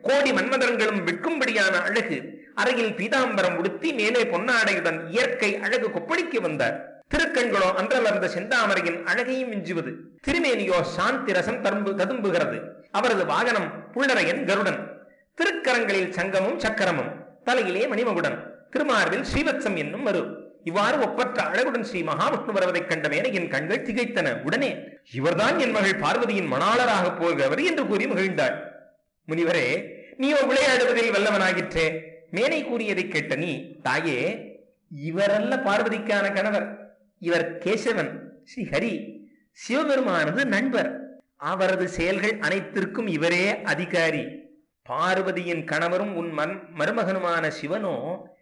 கோடி மன்மதன்களும் விற்கும்படியான அழகு அறையில் பீதாம்பரம் உடுத்தி மேலே பொன்னாடையுடன் இயற்கை அழகு கொப்பளிக்க வந்தார் திருக்கண்களோ அன்றலர்ந்த செந்தாமரையின் அழகையும் மிஞ்சுவது திருமேனியோ சாந்தி ரசம் தரும்பு ததும்புகிறது அவரது வாகனம் புள்ளரையன் கருடன் திருக்கரங்களில் சங்கமும் சக்கரமும் தலையிலே மணிமகுடன் திருமார்பில் ஸ்ரீவத்சம் என்னும் மறு இவ்வாறு ஒப்பற்ற அழகுடன் ஸ்ரீ மகாவிஷ்ணு வருவதைக் கண்ட மேனையின் கண்கள் திகைத்தன உடனே இவர்தான் என் மகள் பார்வதியின் மணாளராக போகிறவர் என்று கூறி மகிழ்ந்தாள் முனிவரே நீயோ விளையாடுவதில் வல்லவனாகிற்றே மேனை கூறியதை கேட்ட நீ தாயே இவரல்ல பார்வதிக்கான கணவர் இவர் கேசவன் ஸ்ரீ ஹரி சிவபெருமானது நண்பர் அவரது செயல்கள் அனைத்திற்கும் இவரே அதிகாரி பார்வதியின் கணவரும் உன் மன் மருமகனுமான சிவனோ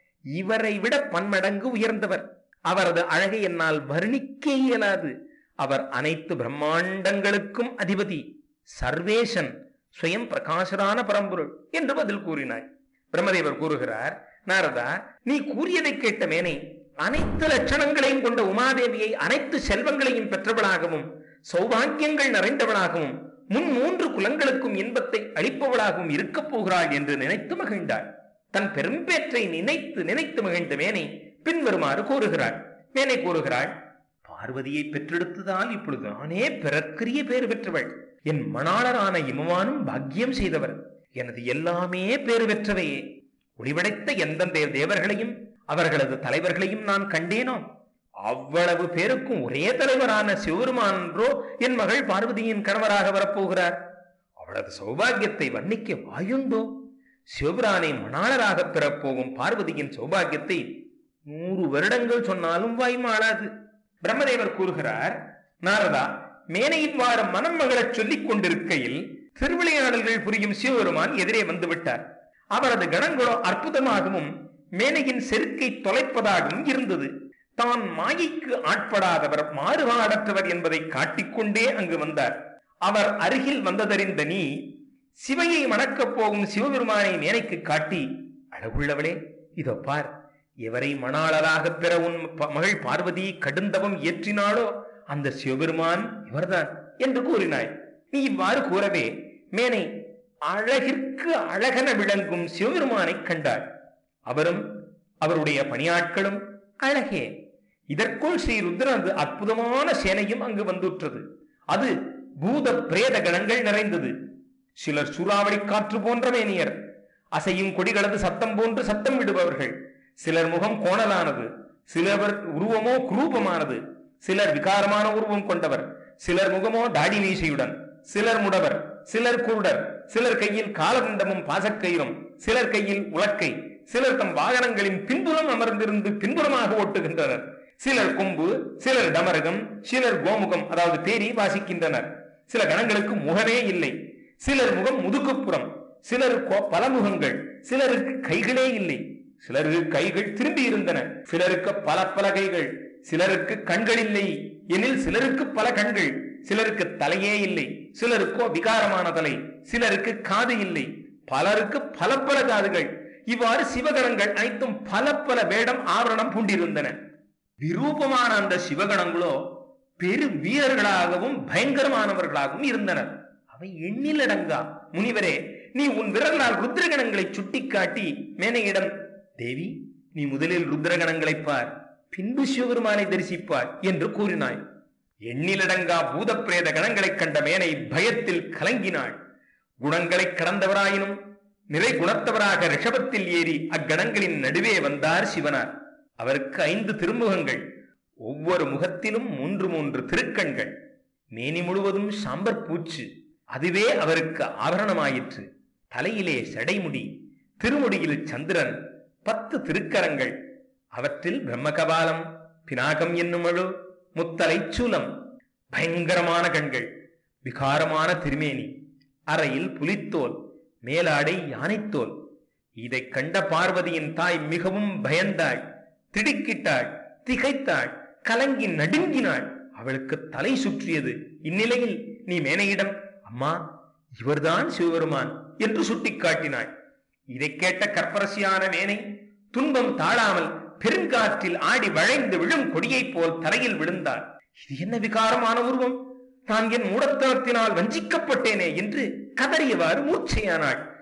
இவரை விட பன்மடங்கு உயர்ந்தவர் அவரது அழகை என்னால் வர்ணிக்க இயலாது அவர் அனைத்து பிரம்மாண்டங்களுக்கும் அதிபதி சர்வேசன் சுயம் பிரகாசரான பரம்பொருள் என்று பதில் கூறினாய் பிரம்மதேவர் கூறுகிறார் நாரதா நீ கூறியதை கேட்ட மேனை அனைத்து லட்சணங்களையும் கொண்ட உமாதேவியை அனைத்து செல்வங்களையும் பெற்றவளாகவும் சௌபாக்கியங்கள் நிறைந்தவளாகவும் முன் மூன்று குலங்களுக்கும் இன்பத்தை அளிப்பவளாகவும் இருக்கப் போகிறாள் என்று நினைத்து மகிழ்ந்தாள் தன் பெரும்பேற்றை நினைத்து நினைத்து மகிழ்ந்த மேனை பின்வருமாறு கூறுகிறாள் மேனை கூறுகிறாள் பார்வதியை பெற்றெடுத்ததால் இப்பொழுது நானே பிறக்கிரிய பேறு பெற்றவள் என் மணாளரான இமவானும் பாக்கியம் செய்தவர் எனது எல்லாமே பேறு பெற்றவையே ஒளிவடைத்த எந்த தேவ தேவர்களையும் அவர்களது தலைவர்களையும் நான் கண்டேனோ அவ்வளவு பேருக்கும் ஒரே தலைவரான சிவபெருமான்றோ என் மகள் பார்வதியின் கணவராக வரப்போகிறார் அவளது சௌபாகியத்தை வர்ணிக்க வாயுண்டோ சிவபிரானை மணாளராக பெறப்போகும் பார்வதியின் சௌபாகியத்தை நூறு வருடங்கள் சொன்னாலும் வாய் மாளாது பிரம்மதேவர் கூறுகிறார் நாரதா மேனையின் வாரம் மனம் மகளச் சொல்லிக் கொண்டிருக்கையில் திருவிளையாடல்கள் புரியும் சிவபெருமான் எதிரே வந்து விட்டார் அவரது கணங்களோ அற்புதமாகவும் மேனையின் செருக்கை தொலைப்பதாகவும் இருந்தது தான் மாயைக்கு ஆட்படாதவர் மாறுபாடற்றவர் என்பதை காட்டிக்கொண்டே அங்கு வந்தார் அவர் அருகில் வந்ததறிந்த நீ சிவையை மணக்கப் போகும் சிவபெருமானை மேனைக்கு காட்டி அழகுள்ளவளே இதோ பார் எவரை மணாளராக பெற உன் ப- மகள் பார்வதி கடுந்தவம் இயற்றினாளோ அந்த சிவபெருமான் இவர்தான் என்று கூறினாய் நீ இவ்வாறு கூறவே மேனை அழகிற்கு அழகென விளங்கும் சிவபெருமானை கண்டாள் அவரும் அவருடைய பணியாட்களும் அழகே இதற்குள் ஸ்ரீ ருத்ரனது அற்புதமான சேனையும் அங்கு வந்துற்றது அது பூத பிரேத கணங்கள் நிறைந்தது சிலர் சூறாவளி காற்று போன்ற மேனியர் அசையும் கொடிகளது சத்தம் போன்று சத்தம் விடுபவர்கள் சிலர் முகம் கோணலானது சிலவர் உருவமோ குரூபமானது சிலர் விகாரமான உருவம் கொண்டவர் சிலர் முகமோ தாடி மீசையுடன் சிலர் முடவர் சிலர் குருடர் சிலர் கையில் காலதண்டமும் பாசக்கயிறும் சிலர் கையில் உலக்கை சிலர் தம் வாகனங்களின் பின்புறம் அமர்ந்திருந்து பின்புறமாக ஓட்டுகின்றனர் சிலர் கொம்பு சிலர் டமரகம் சிலர் கோமுகம் அதாவது தேரி வாசிக்கின்றனர் சில கணங்களுக்கு முகமே இல்லை சிலர் முகம் முதுகுப்புறம் சிலருக்கு பல முகங்கள் சிலருக்கு கைகளே இல்லை சிலருக்கு கைகள் திரும்பி இருந்தன சிலருக்கு பல பல கைகள் சிலருக்கு கண்கள் இல்லை எனில் சிலருக்கு பல கண்கள் சிலருக்கு தலையே இல்லை சிலருக்கோ விகாரமான தலை சிலருக்கு காது இல்லை பலருக்கு பல பல காதுகள் இவ்வாறு சிவகணங்கள் அனைத்தும் பல பல வேடம் ஆவரணம் பூண்டிருந்தன விரூபமான அந்த சிவகணங்களோ பெரு வீரர்களாகவும் பயங்கரமானவர்களாகவும் இருந்தனர் அவை எண்ணிலடங்கா முனிவரே நீ உன் விரலால் ருத்ரகணங்களை சுட்டிக்காட்டி மேனையிடம் தேவி நீ முதலில் ருத்ரகணங்களை பார் பின்பு சிவபெருமானை தரிசிப்பார் என்று கூறினாய் எண்ணிலடங்கா பூத பிரேத கணங்களைக் கண்ட மேனை பயத்தில் கலங்கினாள் குணங்களை கடந்தவராயினும் நிறை குணத்தவராக ரிஷபத்தில் ஏறி அக்கணங்களின் நடுவே வந்தார் சிவனார் அவருக்கு ஐந்து திருமுகங்கள் ஒவ்வொரு முகத்திலும் மூன்று மூன்று திருக்கண்கள் மேனி முழுவதும் சாம்பற் பூச்சு அதுவே அவருக்கு ஆபரணமாயிற்று தலையிலே சடைமுடி திருமுடியில் சந்திரன் பத்து திருக்கரங்கள் அவற்றில் பிரம்மகபாலம் பினாகம் என்னும் அழு முத்தலை சூலம் பயங்கரமான கண்கள் விகாரமான திருமேனி அறையில் புலித்தோல் மேலாடை யானைத்தோல் இதைக் கண்ட பார்வதியின் தாய் மிகவும் பயந்தாள் திடுக்கிட்டாள் திகைத்தாள் கலங்கி நடுங்கினாள் அவளுக்கு தலை சுற்றியது இந்நிலையில் நீ மேனையிடம் அம்மா இவர்தான் சிவபெருமான் என்று சுட்டிக்காட்டினாள் இதைக் கேட்ட கற்பரசியான மேனை துன்பம் தாழாமல் பெருங்காற்றில் ஆடி வளைந்து விழும் கொடியைப் போல் தரையில் விழுந்தாள் இது என்ன விகாரமான உருவம் நான் என் மூடத்தனத்தினால் வஞ்சிக்கப்பட்டேனே என்று கதறியவாறு மூர்ச்சையானாள்